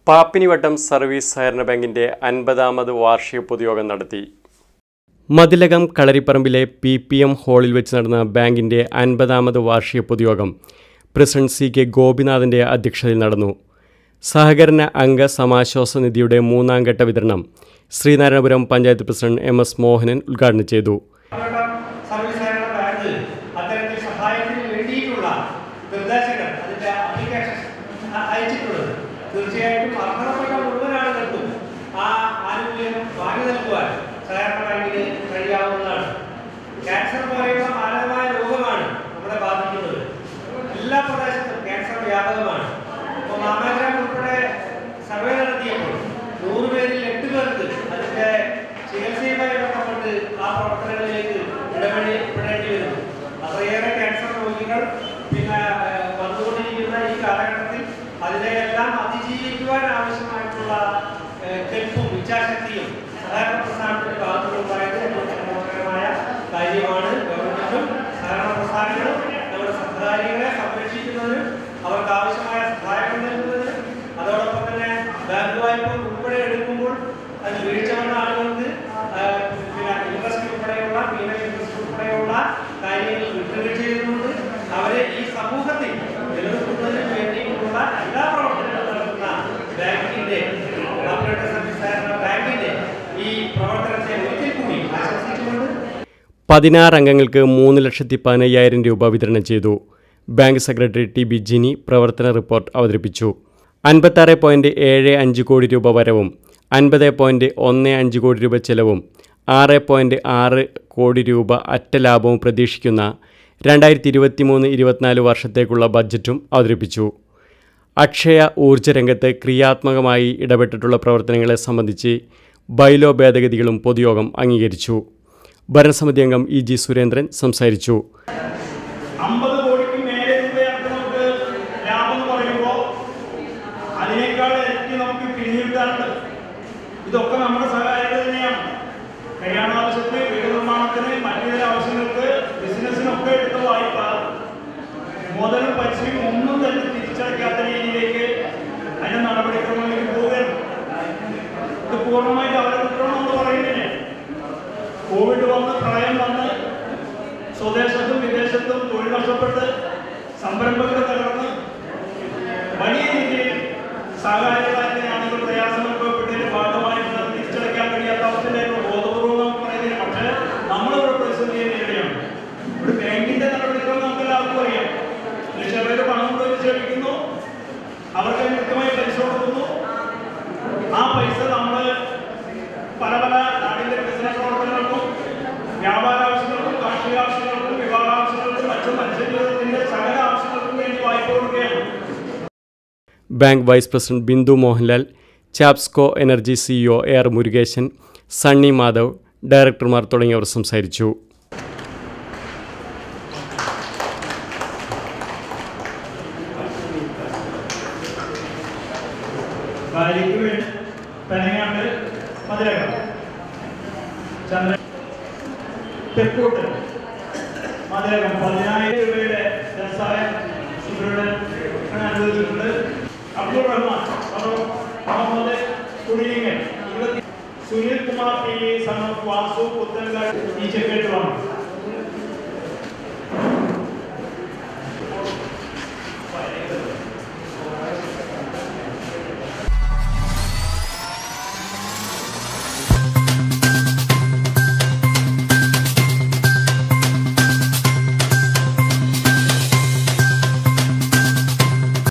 പാപ്പിനിവട്ടം service സഹകരണ ബാങ്കിന്റെ അൻപതാമത് വാർഷിക പൊതുയോഗം നടത്തി മതിലകം കളരിപ്പറമ്പിലെ പി പി എം ഹാളിൽ വെച്ച് നടന്ന ബാങ്കിന്റെ അൻപതാമത് വാർഷിക പൊതുയോഗം പ്രസിഡന്റ് സി കെ ഗോപിനാഥിന്റെ അധ്യക്ഷതയിൽ നടന്നു സഹകരണ അംഗ സമാശ്വാസ നിധിയുടെ മൂന്നാം ഘട്ട വിതരണം Sreenarayanapuram panchayat president M S Mohanan ഉദ്ഘാടനം ചെയ്തു അവരുടെ സർവീസ് സഹകരണ ബാങ്ക് അത്തരത്തിൽ സഹായത്തിന് വേണ്ടിയിട്ടുള്ള നിർദ്ദേശങ്ങൾ അതിന്റെ അപ്ലിക്കേഷൻ അയച്ചിട്ടുള്ളത് തീർച്ചയായിട്ടും അർഹതപ്പെട്ട മുഴുവൻ ആളുകൾക്കും ആ ആനുകൂല്യം വാങ്ങി നൽകുവാൻ സഹകരണ ബാങ്കിന് കഴിയാവുന്നതാണ് ക്യാൻസർ പോലെയുള്ള മാരകമായ രോഗമാണ് നമ്മളെ ബാധിക്കുന്നത് എല്ലാ പ്രദേശത്തും ക്യാൻസർ വ്യാപകമാണ് ഇപ്പോൾ മാമാഗ്രാം ഉൾപ്പെടെ സർവേ നടത്തിയപ്പോൾ നൂറ് പേരിൽ എട്ട് പേർക്ക് അതിന്റെ ചികിത്സയുമായി ബന്ധപ്പെട്ട് ആ പ്രവർത്തനങ്ങളിലേക്ക് ഇടപെടി പെടേണ്ടി വരുന്നു അത്രയേറെ ക്യാൻസർ രോഗികൾ പിന്നെ ഏഹ്, വന്നുകൊണ്ടിരിക്കുന്ന ഈ കാലഘട്ടത്തിൽ അതിനെയെല്ലാം അതിജീവിക്കുവാൻ ആവശ്യമായിട്ടുള്ള ഏഹ്, കെൽപ്പും ഇച്ഛാശക്തിയും സഹകരണ പ്രസ്ഥാനത്തിന്റെ ഭാഗത്തുനിന്നുണ്ടായത് ഏറ്റവും സന്തോഷകരമായ കാര്യമാണ് ഗവൺമെന്റും സഹകരണ പ്രസ്ഥാനങ്ങളും നമ്മുടെ സഹകാരികളെ സംരക്ഷിക്കുന്നതിനും അവർക്ക് ആവശ്യമായ സഹായങ്ങൾ നൽകുന്നതിനും അതോടൊപ്പം തന്നെ ബാങ്ക് വായ്പ ഉൾപ്പെടെ എടുക്കുമ്പോൾ അത് വീഴ്ച വന്ന ആളുകൾക്ക് ആ, പിന്നെ ഇൻട്രസ്റ്റ് ഉൾപ്പെടെയുള്ള പീനൽ ഇൻട്രസ്റ്റ് ഉൾപ്പെടെയുള്ള കാര്യങ്ങൾ വിട്ടുവീഴ്ച ചെയ്തുകൊണ്ട് അവരെ ഈ സമൂഹത്തിൽ നിലനിർത്തുന്നതിന് വേണ്ടിയിട്ടുള്ള എല്ലാ പ്രവർത്തനങ്ങളും നടത്തുന്ന ബാങ്കിന്റെ കോർപ്പറേറ്റ് സർവീസ് സഹകരണ ബാങ്കിന്റെ ഈ പ്രവർത്തനത്തെ ഒരിക്കൽ കൂടി ആശംസിച്ചുകൊണ്ട് പതിനാറ് അംഗങ്ങൾക്ക് മൂന്ന് ലക്ഷത്തി പതിനയ്യായിരം രൂപ വിതരണം ചെയ്തു bank secretary T B Jini പ്രവർത്തന റിപ്പോർട്ട് അവതരിപ്പിച്ചു അൻപത്താറ് പോയിൻറ്റ് ഏഴ് അഞ്ച് കോടി രൂപ വരവും അൻപത് പോയിൻറ്റ് ഒന്ന് അഞ്ച് കോടി രൂപ ചെലവും ആറ് പോയിൻറ്റ് ആറ് കോടി രൂപ അറ്റ ലാഭവും പ്രതീക്ഷിക്കുന്ന രണ്ടായിരത്തി ഇരുപത്തി മൂന്ന് ഇരുപത്തിനാല് വർഷത്തേക്കുള്ള ബഡ്ജറ്റും അവതരിപ്പിച്ചു അക്ഷയ ഊർജ്ജ രംഗത്ത് ക്രിയാത്മകമായി ഇടപെട്ടിട്ടുള്ള പ്രവർത്തനങ്ങളെ സംബന്ധിച്ച് ബൈലോ ഭേദഗതികളും പൊതുയോഗം അംഗീകരിച്ചു ഭരണസമിതി അംഗം ഇ ജി സുരേന്ദ്രൻ സംസാരിച്ചു അമ്പത് കോടിക്ക് മേലെ രൂപയാണ് നമുക്ക് ലാഭം എന്ന് പറയുമ്പോൾ അതിനേക്കാൾ ഇരട്ടി നമുക്ക് പിരിഞ്ഞു കിട്ടാറുണ്ട് ഇതൊക്കെ നമ്മുടെ സഹായങ്ങൾ തന്നെയാണ് കല്യാണ ആവശ്യത്തിന് വീട് നിർമ്മാണത്തിന് മറ്റു ചില ആവശ്യങ്ങൾക്ക് ബിസിനസ്സിനൊക്കെ എടുത്ത വായ്പ മുതലും പലിശയും ഒന്നും തന്നെ തിരിച്ചടയ്ക്കാത്ത രീതിയിലേക്ക് അതിന്റെ നടപടിക്രമങ്ങളിലേക്ക് പോവുകയാണ് ഇത് പൂർണ്ണമായിട്ട് അവരെ കുറ്റം എന്ന് പറയുന്നില്ല കോവിഡ് വന്ന് പ്രളയം വന്ന് സ്വദേശത്തും വിദേശത്തും തൊഴിൽ നഷ്ടപ്പെട്ട് സംരംഭങ്ങൾ തകർന്ന് വലിയ രീതിയിൽ സഹകാരികളായ ആളുകൾ പ്രയാസം അനുഭവപ്പെട്ടതിന്റെ ഭാഗമായിട്ട് അത് തിരിച്ചടയ്ക്കാൻ കഴിയാത്ത അവസ്ഥയിലായിരുന്നു ബോധപൂർവ്വം നമുക്ക് പറയുന്നില്ല പക്ഷേ നമ്മളിവിടെ പ്രതിസന്ധിയെ നേരിടുകയാണ് ഒരു ബാങ്കിന്റെ നടപടിക്രമം നമുക്ക് എല്ലാവർക്കും അറിയാം നിക്ഷേപകർ പണം കൊണ്ട് നിക്ഷേപിക്കുന്നു അവർക്ക് അതിന് കൃത്യമായി പൈസ കൊടുക്കുന്നു ആ പൈസ നമ്മൾ പല പല നാടിന്റെ വികസന പ്രവർത്തനങ്ങൾക്കും വ്യാപാര ആവശ്യങ്ങൾക്കും കാർഷിക ആവശ്യങ്ങൾക്കും വിവാഹ ആവശ്യങ്ങൾക്കും മറ്റും മനുഷ്യജീവിതത്തിന്റെ സകല ആവശ്യങ്ങൾക്കും വേണ്ടി വായ്പ കൊടുക്കുകയാണ് bank vice president Bindu Mohanlal Chapsco energy CEO A R Murukeshan Sunny Madhav ഡയറക്ടർമാർ തുടങ്ങിയവർ സംസാരിച്ചു ഭാര്യയ്ക്ക് വേണ്ടി പനങ്ങാണ്ട് മതിലകം ചന്ദ്രൻ തെക്കോട്ട് മതിലകം പതിനായിരം രൂപയുടെ വ്യവസായം ഇവരുടെ അനുവദിച്ചിട്ടുണ്ട് അബ്ദുൾ റഹ്മാൻ ഫറൂഖ് മുഹമ്മദ് കുടിലിങ്ങൽ ഇരുപത്തി Sunil Kumar P V son of Vasu Puthenkad ഈ ചെക്കേറ്റ് വാങ്ങും